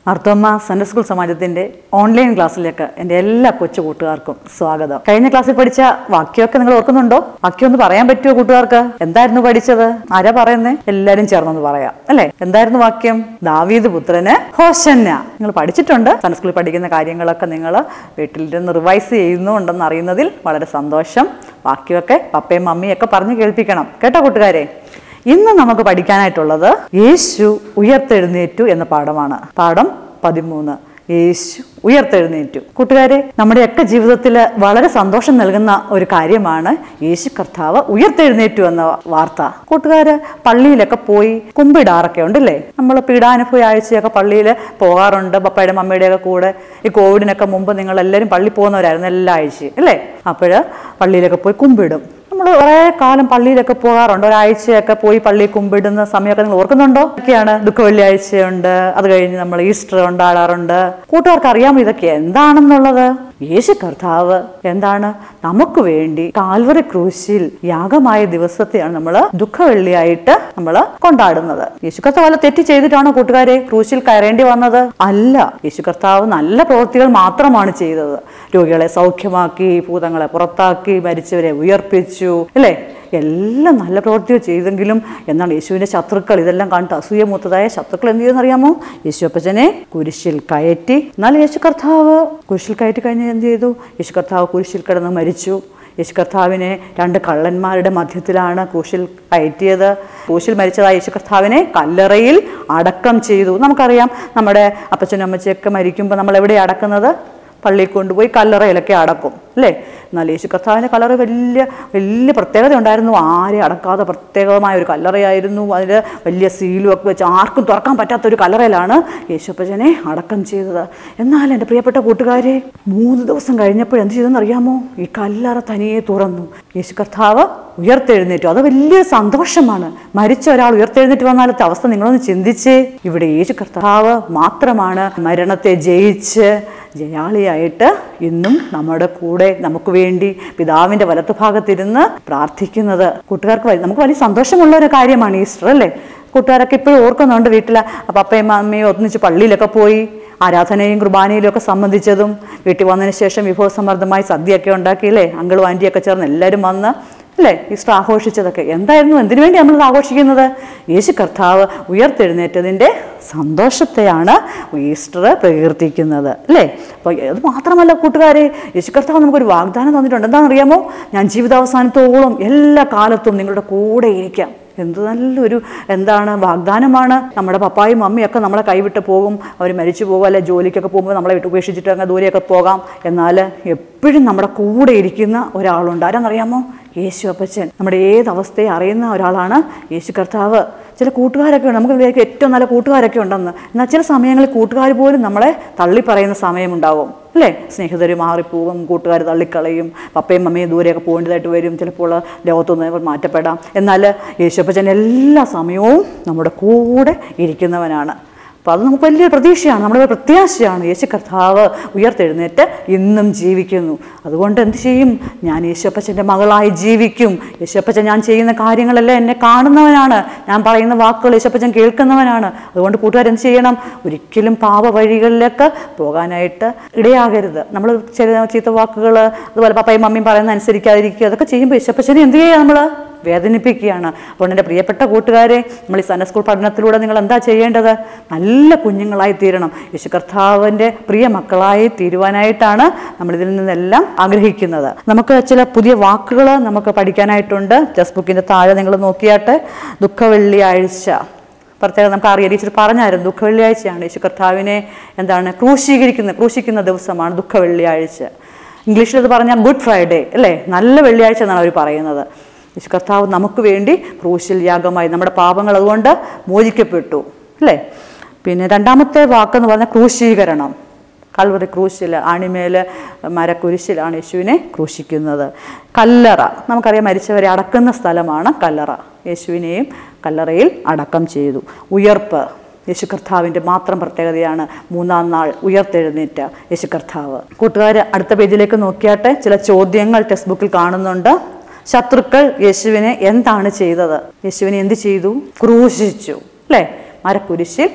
അർത്തോമ്മ Sunday school സമാജത്തിന്റെ online ക്ലാസ്സിലേക്ക് എൻ്റെ എല്ലാ കൊച്ചു കൂട്ടുകാർക്കും സ്വാഗതം കഴിഞ്ഞ ക്ലാസ്സിൽ പഠിച്ച വാക്യമൊക്കെ നിങ്ങൾ ഓർക്കുന്നുണ്ടോ വാക്യം ഒന്ന് പറയാൻ പറ്റുമോ കൂട്ടുകാർക്ക് എന്തായിരുന്നു പഠിച്ചത് ആരാ പറയുന്നേ എല്ലാരും ചേർന്നൊന്ന് പറയാം അല്ലേ എന്തായിരുന്നു വാക്യം ദാവീദ് പുത്രന് ഹോശന്ന നിങ്ങൾ പഠിച്ചിട്ടുണ്ട് സൺഡേ സ്കൂളിൽ പഠിക്കുന്ന കാര്യങ്ങളൊക്കെ നിങ്ങൾ വീട്ടിലിരുന്ന് റിവൈസ് ചെയ്യുന്നുണ്ടെന്ന് അറിയുന്നതിൽ വളരെ സന്തോഷം വാക്യമൊക്കെ പപ്പയും മമ്മിയും ഒക്കെ പറഞ്ഞു കേൾപ്പിക്കണം കേട്ടോ കൂട്ടുകാരെ ഇന്ന് നമുക്ക് പഠിക്കാനായിട്ടുള്ളത് യേശു ഉയർത്തെഴുന്നേറ്റു എന്ന പാഠമാണ് പാഠം പതിമൂന്ന് യേശു ഉയർത്തെഴുന്നേറ്റു കൂട്ടുകാരെ നമ്മുടെയൊക്കെ ജീവിതത്തിൽ വളരെ സന്തോഷം നൽകുന്ന ഒരു കാര്യമാണ് യേശു കർത്താവ് ഉയർത്തെഴുന്നേറ്റു എന്ന വാർത്ത കൂട്ടുകാര് പള്ളിയിലൊക്കെ പോയി കുമ്പിടാറൊക്കെ ഉണ്ടല്ലേ നമ്മൾ പീഡാനുഭവ ആഴ്ചയൊക്കെ പള്ളിയിൽ പോകാറുണ്ട് പപ്പയുടെ മമ്മിയുടെ ഒക്കെ കൂടെ ഈ കോവിഡിനൊക്കെ മുമ്പ് നിങ്ങൾ എല്ലാവരും പള്ളി പോകുന്നവരായിരുന്നു എല്ലാ ആഴ്ചയും അല്ലേ അപ്പോൾ പള്ളിയിലൊക്കെ പോയി കുമ്പിടും നമ്മൾ കുറേ കാലം പള്ളിയിലൊക്കെ പോകാറുണ്ട് ഒരാഴ്ചയൊക്കെ പോയി പള്ളി കുമ്പിടുന്ന സമയമൊക്കെ നിങ്ങൾ ഓർക്കുന്നുണ്ടോ ഒക്കെയാണ് ദുഃഖ വെള്ളിയാഴ്ചയുണ്ട് അത് കഴിഞ്ഞ് നമ്മൾ ഈസ്റ്റർ കൊണ്ടാടാറുണ്ട് കൂട്ടുകാർക്ക് അറിയാമോ ഇതൊക്കെ എന്താണെന്നുള്ളത് യേശു കർത്താവ് എന്താണ് നമുക്ക് വേണ്ടി കാൽവറി ക്രൂശിൽ യാഗമായ ദിവസത്തെയാണ് നമ്മൾ ദുഃഖവെള്ളിയായിട്ട് നമ്മൾ കൊണ്ടാടുന്നത് യേശു കർത്താവ് വല്ല തെറ്റ് ചെയ്തിട്ടാണോ കൂട്ടുകാരെ ക്രൂശിൽ കയറേണ്ടി വന്നത് അല്ല യേശു കർത്താവ് നല്ല പ്രവൃത്തികൾ മാത്രമാണ് ചെയ്തത് രോഗികളെ സൗഖ്യമാക്കി ഭൂതങ്ങളെ പുറത്താക്കി മരിച്ചവരെ ഉയർപ്പിച്ചു അല്ലേ എല്ലാം നല്ല പ്രവൃത്തികൾ ചെയ്തെങ്കിലും എന്താണ് യേശുവിൻ്റെ ശത്രുക്കൾ ഇതെല്ലാം കണ്ടിട്ട് അസൂയമൂത്തതായ ശത്രുക്കൾ എന്ത് ചെയ്യുമെന്ന് അറിയാമോ യേശു അപ്പച്ചനെ കുരിശിൽ കയറ്റി എന്നാൽ യേശു കർത്താവ് കുരിശിൽ കയറ്റി കഴിഞ്ഞ് എന്ത് ചെയ്തു യേശു കർത്താവ് കുരിശിൽ കിടന്ന് മരിച്ചു യേശു കർത്താവിനെ രണ്ട് കള്ളന്മാരുടെ മധ്യത്തിലാണ് ക്രൂശിൽ കയറ്റിയത് ക്രൂശിൽ മരിച്ചതായ യേശു കർത്താവിനെ കല്ലറയിൽ അടക്കം ചെയ്തു നമുക്കറിയാം നമ്മുടെ അപ്പച്ചനും അമ്മച്ചയൊക്കെ മരിക്കുമ്പോൾ നമ്മൾ എവിടെയാണ് അടക്കുന്നത് പള്ളിയിൽ കൊണ്ടുപോയി കല്ലറയിലൊക്കെ അടക്കും അല്ലേ എന്നാൽ യേശു കർത്താവിൻ്റെ കല്ലറ വലിയ വലിയ പ്രത്യേകത ഉണ്ടായിരുന്നു ആരെ അടക്കാതെ പ്രത്യേകമായ ഒരു കല്ലറയായിരുന്നു അതിൽ വലിയ സീലും ഒക്കെ വെച്ച് ആർക്കും തുറക്കാൻ പറ്റാത്ത ഒരു കല്ലറയിലാണ് യേശുപ്പച്ചനെ അടക്കം ചെയ്തത് എന്നാൽ എൻ്റെ പ്രിയപ്പെട്ട കൂട്ടുകാരെ മൂന്ന് ദിവസം കഴിഞ്ഞപ്പോൾ എന്ത് ചെയ്തെന്ന് അറിയാമോ ഈ കല്ലറ തനിയെ തുറന്നു യേശു കർത്താവ് ഉയർത്തെഴുന്നേറ്റു അത് വലിയ സന്തോഷമാണ് മരിച്ച ഒരാൾ ഉയർത്തെഴുന്നേറ്റ് വന്നാലത്തെ അവസ്ഥ നിങ്ങളൊന്ന് ചിന്തിച്ചേ ഇവിടെ യേശു കർത്താവ് മാത്രമാണ് മരണത്തെ ജയിച്ച് ജയാളിയായിട്ട് ഇന്നും നമ്മുടെ കൂടെ നമുക്ക് വേണ്ടി പിതാവിൻ്റെ വലത്തു ഭാഗത്തിരുന്ന് പ്രാർത്ഥിക്കുന്നത് കൂട്ടുകാർക്ക് വലിയ- നമുക്ക് വലിയ സന്തോഷമുള്ള ഒരു കാര്യമാണ് ഈസ്റ്റർ അല്ലേ കൂട്ടുകാരൊക്കെ ഇപ്പോഴും ഓർക്കുന്നുണ്ട് വീട്ടിൽ പപ്പയും അമ്മയും ഒന്നിച്ച് പള്ളിയിലൊക്കെ പോയി ആരാധനയും കുർബാനയിലും ഒക്കെ സംബന്ധിച്ചതും വീട്ടിൽ വന്നതിന് ശേഷം വിഭവസമൃദ്ധമായി സദ്യയൊക്കെ ഉണ്ടാക്കിയില്ലേ അങ്കിളും ആൻറ്റിയൊക്കെ ചേർന്ന് എല്ലാവരും വന്ന് അല്ലേ ഈസ്റ്റർ ആഘോഷിച്ചതൊക്കെ എന്തായിരുന്നു എന്തിനു വേണ്ടി നമ്മൾ ആഘോഷിക്കുന്നത് യേശു കർത്താവ് ഉയർത്തെഴുന്നേറ്റതിൻ്റെ സന്തോഷത്തെയാണ് ഈസ്റ്റർ പ്രകീർത്തിക്കുന്നത് അല്ലേ അപ്പോൾ അത് മാത്രമല്ല കൂട്ടുകാരെ യേശു കർത്താവ് നമുക്കൊരു വാഗ്ദാനം തന്നിട്ടുണ്ട് എന്താണെന്നറിയാമോ ഞാൻ ജീവിതാവസാനത്തോളം എല്ലാ കാലത്തും നിങ്ങളുടെ കൂടെ ഇരിക്കാം എന്ത് നല്ലൊരു എന്താണ് വാഗ്ദാനമാണ് നമ്മുടെ പപ്പായും മമ്മിയൊക്കെ നമ്മളെ കൈവിട്ട് പോകും അവർ മരിച്ചു പോകും അല്ലെ ജോലിക്കൊക്കെ പോകുമ്പോൾ നമ്മളെ വിട്ട് ഉപേക്ഷിച്ചിട്ട് അങ്ങ് ദൂരെയൊക്കെ പോകാം എന്നാൽ എപ്പോഴും നമ്മുടെ കൂടെ ഇരിക്കുന്ന ഒരാളുണ്ട് ആരാന്നറിയാമോ യേശു അപ്പച്ചൻ നമ്മുടെ ഏത് അവസ്ഥയെ അറിയുന്ന ഒരാളാണ് യേശു കർത്താവ് ചില കൂട്ടുകാരൊക്കെ ഉണ്ട് നമുക്ക് വിചാരിക്കും ഏറ്റവും നല്ല കൂട്ടുകാരൊക്കെ ഉണ്ടെന്ന് എന്നാൽ ചില സമയങ്ങളിൽ കൂട്ടുകാർ പോലും നമ്മളെ തള്ളി പറയുന്ന സമയമുണ്ടാവും അല്ലേ സ്നേഹിതർ മാറിപ്പോവും കൂട്ടുകാർ തള്ളിക്കളയും പപ്പയും മമ്മയും ദൂരെയൊക്കെ പോകേണ്ടതായിട്ട് വരും ചിലപ്പോൾ ലോകത്തുനിന്ന് മാറ്റപ്പെടാം എന്നാൽ യേശുപ്പച്ചൻ എല്ലാ സമയവും നമ്മുടെ കൂടെ ഇരിക്കുന്നവനാണ് അപ്പോൾ അത് നമുക്ക് വലിയൊരു പ്രതീക്ഷയാണ് നമ്മുടെ ഒരു പ്രത്യാശയാണ് യേശു കർത്താവ് ഉയർത്തെഴുന്നേറ്റ് ഇന്നും ജീവിക്കുന്നു അതുകൊണ്ട് എന്ത് ചെയ്യും ഞാൻ യേശുപ്പച്ചൻ്റെ മകളായി ജീവിക്കും യേശുപ്പച്ചൻ ഞാൻ ചെയ്യുന്ന കാര്യങ്ങളെല്ലാം എന്നെ കാണുന്നവനാണ് ഞാൻ പറയുന്ന വാക്കുകൾ യേശുപ്പച്ചൻ കേൾക്കുന്നവനാണ് അതുകൊണ്ട് കൂട്ടുകാർ എന്ത് ചെയ്യണം ഒരിക്കലും പാപ വഴികളിലേക്ക് പോകാനായിട്ട് ഇടയാകരുത് നമ്മൾ ചില ചീത്ത വാക്കുകൾ അതുപോലെ പപ്പയും മമ്മിയും പറയുന്ന അനുസരിക്കാതിരിക്കുക അതൊക്കെ ചെയ്യുമ്പോൾ യേശുപ്പച്ചനെ എന്ത് ചെയ്യുക നമ്മൾ വേദനിപ്പിക്കുകയാണ് അപ്പോൾ എൻ്റെ പ്രിയപ്പെട്ട കൂട്ടുകാരെ നമ്മൾ ഈ സൺഡേ സ്കൂൾ പഠനത്തിലൂടെ നിങ്ങൾ എന്താ ചെയ്യേണ്ടത് നല്ല കുഞ്ഞുങ്ങളായി തീരണം യേശു കർത്താവിൻ്റെ പ്രിയ മക്കളായി തീരുവാനായിട്ടാണ് നമ്മൾ ഇതിൽ നിന്നെല്ലാം ആഗ്രഹിക്കുന്നത് നമുക്ക് ചില പുതിയ വാക്കുകൾ നമുക്ക് പഠിക്കാനായിട്ടുണ്ട് ടെക്സ്റ്റ് ബുക്കിൻ്റെ താഴെ നിങ്ങൾ നോക്കിയാട്ട് ദുഃഖവെള്ളിയാഴ്ച പ്രത്യേകം നമുക്ക് അറിയാം ടീച്ചർ പറഞ്ഞായിരുന്നു ദുഃഖ വെള്ളിയാഴ്ചയാണ് യേശു കർത്താവിനെ എന്താണ് ക്രൂശീകരിക്കുന്ന ക്രൂശിക്കുന്ന ദിവസമാണ് ദുഃഖ വെള്ളിയാഴ്ച ഇംഗ്ലീഷിൽ അത് പറഞ്ഞാൽ ഗുഡ് ഫ്രൈഡേ അല്ലേ നല്ല വെള്ളിയാഴ്ച എന്നാണ് അവർ പറയുന്നത് യേശു കർത്താവ് നമുക്ക് വേണ്ടി ക്രൂശിൽ യാഗമായി നമ്മുടെ പാപങ്ങൾ അതുകൊണ്ട് മോചിക്കപ്പെട്ടു അല്ലേ പിന്നെ രണ്ടാമത്തെ വാക്കെന്ന് പറഞ്ഞാൽ ക്രൂശീകരണം കൽവറി ക്രൂശിൽ ആണിമേൽ മരക്കുരിശിലാണ് യേശുവിനെ ക്രൂശിക്കുന്നത് കല്ലറ നമുക്കറിയാം മരിച്ചവരെ അടക്കുന്ന സ്ഥലമാണ് കല്ലറ യേശുവിനെയും കല്ലറയിൽ അടക്കം ചെയ്തു ഉയർപ്പ് യേശു കർത്താവിൻ്റെ മാത്രം പ്രത്യേകതയാണ് മൂന്നാം നാൾ ഉയർത്തെഴുന്നേറ്റ യേശു കർത്താവ് കൂട്ടുകാർ അടുത്ത പേജിലേക്ക് നോക്കിയാട്ടെ ചില ചോദ്യങ്ങൾ ടെക്സ്റ്റ് ബുക്കിൽ കാണുന്നുണ്ട് ശത്രുക്കൾ യേശുവിനെ എന്താണ് ചെയ്തത് യേശുവിനെ എന്ത് ചെയ്തു ക്രൂശിച്ചു അല്ലേ മരക്കുരിശിൽ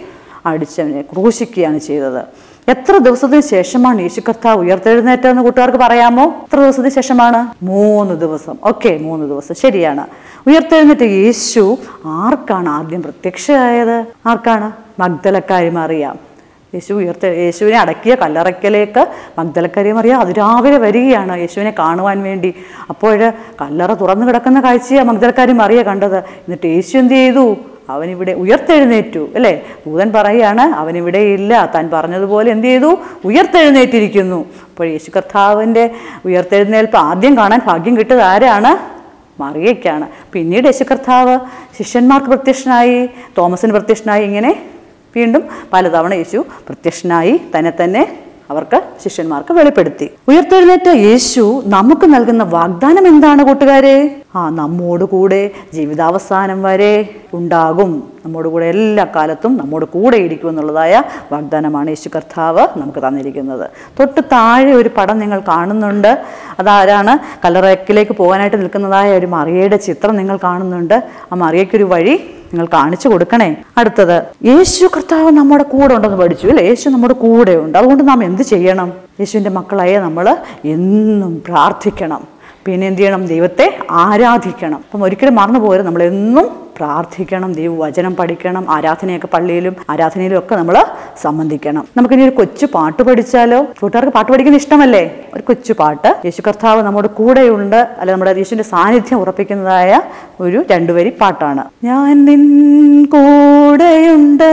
അടിച്ചവനെ ക്രൂശിക്കുകയാണ് ചെയ്തത് എത്ര ദിവസത്തിന് ശേഷമാണ് യേശു കർത്താവ് ഉയർത്തെഴുന്നേറ്റതെന്ന് കൂട്ടുകാർക്ക് പറയാമോ എത്ര ദിവസത്തിന് ശേഷമാണ് മൂന്ന് ദിവസം ഓക്കെ മൂന്ന് ദിവസം ശരിയാണ് ഉയർത്തെഴുന്നേറ്റ യേശു ആർക്കാണ് ആദ്യം പ്രത്യക്ഷമായത് ആർക്കാണ് മഗ്ദലക്കാരി മറിയാം യേശു ഉയർത്ത യേശുവിനെ അടക്കിയ കല്ലറയ്ക്കലേക്ക് മഗ്ദലക്കാരി മറിയ അതിരാവിലെ വരികയാണ് യേശുവിനെ കാണുവാൻ വേണ്ടി അപ്പോൾ കല്ലറ തുറന്നു കിടക്കുന്ന കാഴ്ചയാണ് മഗ്ദലക്കാരി മറിയ കണ്ടത് എന്നിട്ട് യേശു എന്ത് ചെയ്തു അവനിവിടെ ഉയർത്തെഴുന്നേറ്റു അല്ലേ ദൂതൻ പറയുകയാണ് അവനിവിടെ ഇല്ല താൻ പറഞ്ഞതുപോലെ എന്ത് ചെയ്തു ഉയർത്തെഴുന്നേറ്റിരിക്കുന്നു അപ്പോൾ യേശു കർത്താവിൻ്റെ ഉയർത്തെഴുന്നേൽപ്പ് ആദ്യം കാണാൻ ഭാഗ്യം കിട്ടിയത് ആരാണ് മറിയയ്ക്കാണ് പിന്നീട് യേശു കർത്താവ് ശിഷ്യന്മാർക്ക് പ്രത്യക്ഷനായി തോമസിന് പ്രത്യക്ഷനായി ഇങ്ങനെ വീണ്ടും പലതവണ യേശു പ്രത്യക്ഷനായി തന്നെ തന്നെ അവർക്ക് ശിഷ്യന്മാർക്ക് വെളിപ്പെടുത്തി ഉയർത്തെഴുന്നേറ്റ യേശു നമുക്ക് നൽകുന്ന വാഗ്ദാനം എന്താണ് കൂട്ടുകാരെ ആ നമ്മോട് കൂടെ ജീവിതാവസാനം വരെ ഉണ്ടാകും നമ്മോട് കൂടെ എല്ലാ കാലത്തും നമ്മോട് കൂടെ ഇരിക്കും എന്നുള്ളതായ വാഗ്ദാനമാണ് യേശു കർത്താവ് നമുക്ക് തന്നിരിക്കുന്നത് തൊട്ട് താഴെ ഒരു പടം നിങ്ങൾ കാണുന്നുണ്ട് അതാരാണ് കല്ലറക്കിലേക്ക് പോകാനായിട്ട് നിൽക്കുന്നതായ ഒരു മറിയയുടെ ചിത്രം നിങ്ങൾ കാണുന്നുണ്ട് ആ മറിയയ്ക്കൊരു വഴി നിങ്ങൾ കാണിച്ചു കൊടുക്കണേ അടുത്തത് യേശു കർത്താവ് നമ്മുടെ കൂടെ ഉണ്ടെന്ന് പഠിച്ചു അല്ലേ യേശു നമ്മുടെ കൂടെ ഉണ്ട് അതുകൊണ്ട് നാം എന്ത് ചെയ്യണം യേശുവിൻ്റെ മക്കളായ നമ്മൾ എന്നും പ്രാർത്ഥിക്കണം പിന്നെ എന്ത് ചെയ്യണം ദൈവത്തെ ആരാധിക്കണം അപ്പം ഒരിക്കലും മറന്നു പോകരുത് നമ്മൾ എന്നും പ്രാർത്ഥിക്കണം ദൈവവചനം പഠിക്കണം ആരാധനയൊക്കെ പള്ളിയിലും ആരാധനയിലും ഒക്കെ നമ്മൾ സംബന്ധിക്കണം നമുക്കിനി ഒരു കൊച്ചു പാട്ട് പഠിച്ചാലോ കൂട്ടുകാർക്ക് പാട്ട് പഠിക്കുന്ന ഇഷ്ടമല്ലേ ഒരു കൊച്ചു പാട്ട് യേശു കർത്താവ് നമ്മുടെ കൂടെയുണ്ട് അല്ല നമ്മുടെ യേശുവിൻ്റെ സാന്നിധ്യം ഉറപ്പിക്കുന്നതായ ഒരു രണ്ടുവരി പാട്ടാണ് ഞാൻ നിൻ കൂടെയുണ്ട്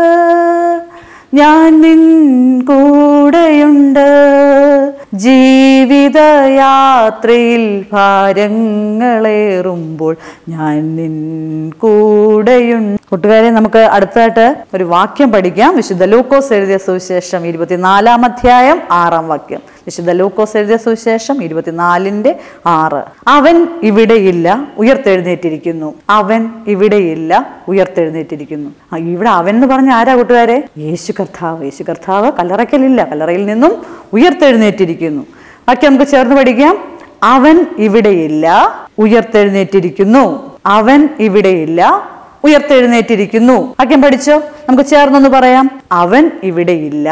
ഞാൻ നിൻ കൂടെയുണ്ട് ജീവിതയാത്രയിൽ ഭാരങ്ങളേറുമ്പോൾ ഞാൻ നിൻ കൂടെയുണ്ട് കൂട്ടുകാരെ നമുക്ക് അടുത്തായിട്ട് ഒരു വാക്യം പഠിക്കാം വിശുദ്ധ ലൂക്കോസ് എഴുതിയ സുവിശേഷം ഇരുപത്തിനാലാം അധ്യായം ആറാം വാക്യം വിശുദ്ധ ലൂക്കോസ് എഴുതിയ സുവിശേഷം ഇരുപത്തിനാലിന്റെ ആറ് അവൻ ഇവിടെയില്ല ഉയർത്തെഴുന്നേറ്റിരിക്കുന്നു അവൻ ഇവിടെയില്ല ഉയർത്തെഴുന്നേറ്റിരിക്കുന്നു ആ, ഇവിടെ അവൻ എന്ന് പറഞ്ഞ ആരാ കൂട്ടുകാരെ യേശു കർത്താവ് യേശു കർത്താവ് കല്ലറയ്ക്കലില്ല കല്ലറയിൽ നിന്നും ഉയർത്തെഴുന്നേറ്റിരിക്കുന്നു ബാക്കി നമുക്ക് ചേർന്ന് പഠിക്കാം അവൻ ഇവിടെയില്ല ഉയർത്തെഴുന്നേറ്റിരിക്കുന്നു അവൻ ഇവിടെയില്ല ഉയർത്തെഴുന്നേറ്റിരിക്കുന്നു വാക്യം പഠിച്ചോ നമുക്ക് ചേർന്നൊന്ന് പറയാം അവൻ ഇവിടെയില്ല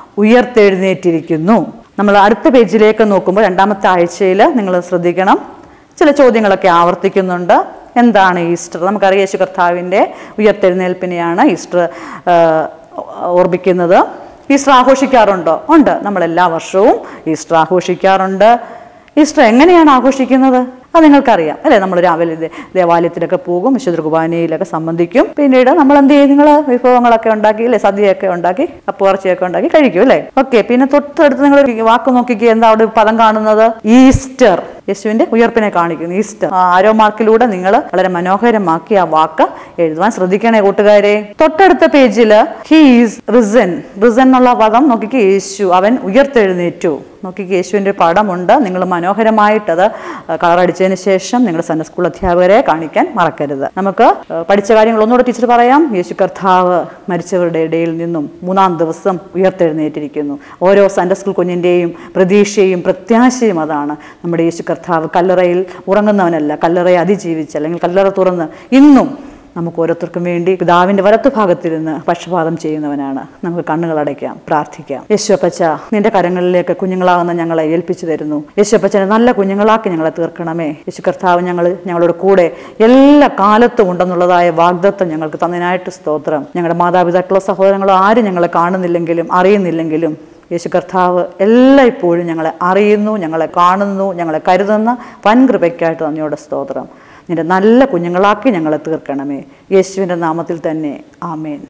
ഉയർത്തെഴുന്നേറ്റിരിക്കുന്നു നമ്മൾ അടുത്ത പേജിലേക്ക് നോക്കുമ്പോൾ രണ്ടാമത്തെ ആഴ്ചയിൽ നിങ്ങൾ ശ്രദ്ധിക്കണം ചില ചോദ്യങ്ങളൊക്കെ ആവർത്തിക്കുന്നുണ്ട് എന്താണ് ഈസ്റ്റർ നമുക്കറിയാം യേശു കർത്താവിൻ്റെ ഉയർത്തെഴുന്നേൽപ്പിനെയാണ് ഈസ്റ്റർ ആ, ഓർമ്മിക്കുന്നത് ഈസ്റ്റർ ആഘോഷിക്കാറുണ്ടോ ഉണ്ട് നമ്മൾ എല്ലാ വർഷവും ഈസ്റ്റർ ആഘോഷിക്കാറുണ്ട് ഈസ്റ്റർ എങ്ങനെയാണ് ആഘോഷിക്കുന്നത് അത് നിങ്ങൾക്കറിയാം അല്ലേ നമ്മൾ രാവിലെ ദേ- ദേവാലയത്തിലൊക്കെ പോകും വിശുദ്ധ കുർബാനയിലൊക്കെ സംബന്ധിക്കും പിന്നീട് നമ്മൾ എന്ത് ചെയ്യും നിങ്ങൾ വിഭവങ്ങളൊക്കെ ഉണ്ടാക്കി അല്ലേ സദ്യയൊക്കെ ഉണ്ടാക്കി അപ്പുറച്ചിയൊക്കെ ഉണ്ടാക്കി കഴിക്കും അല്ലേ ഓക്കെ പിന്നെ തൊട്ടടുത്ത് നിങ്ങൾ ഒരു വാക്ക് നോക്കിക്കുക എന്താ അവിടെ ഒരു പദം കാണുന്നത് ഈസ്റ്റർ യേശുവിന്റെ ഉയർപ്പിനെ കാണിക്കുന്നു ഈസ്റ്റർ ആ ആരോ മാർക്കിലൂടെ നിങ്ങൾ വളരെ മനോഹരമാക്കി ആ വാക്ക് എഴുതുവാൻ ശ്രദ്ധിക്കണേ കൂട്ടുകാരെ തൊട്ടടുത്ത പേജിൽ ഹീസ് റിസൻ റിസൻ എന്നുള്ള പദം നോക്കിക്ക് യേശു അവൻ ഉയർത്തെഴുന്നേറ്റു നോക്കിക്ക് യേശുവിൻ്റെ പടമുണ്ട് നിങ്ങൾ മനോഹരമായിട്ടത് കളറടിച്ചതിന് ശേഷം നിങ്ങളുടെ സൺഡേ സ്കൂൾ അധ്യാപകരെ കാണിക്കാൻ മറക്കരുത് നമുക്ക് ഏഹ്, പഠിച്ച കാര്യങ്ങൾ ഒന്നുകൂടെ ടീച്ചർ പറയാം യേശു കർത്താവ് മരിച്ചവരുടെ ഇടയിൽ നിന്നും മൂന്നാം ദിവസം ഉയർത്തെഴുന്നേറ്റിരിക്കുന്നു ഓരോ സൺഡേ സ്കൂൾ കുഞ്ഞിൻ്റെയും പ്രതീക്ഷയും പ്രത്യാശയും അതാണ് നമ്മുടെ യേശു കർത്താവ് കല്ലറയിൽ ഉറങ്ങുന്നവനല്ല കല്ലറയെ അതിജീവിച്ച് അല്ലെങ്കിൽ കല്ലറ തുറന്ന് ഇന്നും നമുക്ക് ഓരോരുത്തർക്കും വേണ്ടി പിതാവിന്റെ വലത്തുഭാഗത്തിരുന്ന് പക്ഷപാതം ചെയ്യുന്നവനാണ് നമുക്ക് കണ്ണുകൾ അടയ്ക്കാം പ്രാർത്ഥിക്കാം യേശുപ്പച്ച നിന്റെ കരങ്ങളിലേക്ക് കുഞ്ഞുങ്ങളാകുന്ന ഞങ്ങളെ ഏൽപ്പിച്ചു തരുന്നു യേശുപ്പച്ചനെ നല്ല കുഞ്ഞുങ്ങളാക്കി ഞങ്ങളെ തീർക്കണമേ യേശു കർത്താവ് ഞങ്ങൾ ഞങ്ങളുടെ കൂടെ എല്ലാ കാലത്തും ഉണ്ടെന്നുള്ളതായ വാഗ്ദത്വം ഞങ്ങൾക്ക് തന്നതിനായിട്ട് സ്തോത്രം ഞങ്ങളുടെ മാതാപിതാക്കളോ സഹോദരങ്ങളോ ആരും ഞങ്ങളെ കാണുന്നില്ലെങ്കിലും അറിയുന്നില്ലെങ്കിലും യേശു കർത്താവ് എല്ലായ്പ്പോഴും ഞങ്ങളെ അറിയുന്നു ഞങ്ങളെ കാണുന്നു ഞങ്ങളെ കരുതുന്ന വൻ കൃപയ്ക്കായിട്ട് നന്ദിയോടെ സ്തോത്രം നിന്റെ നല്ല കുഞ്ഞുങ്ങളാക്കി ഞങ്ങളെ തീർക്കണമേ യേശുവിൻ്റെ നാമത്തിൽ തന്നെ ആമേൻ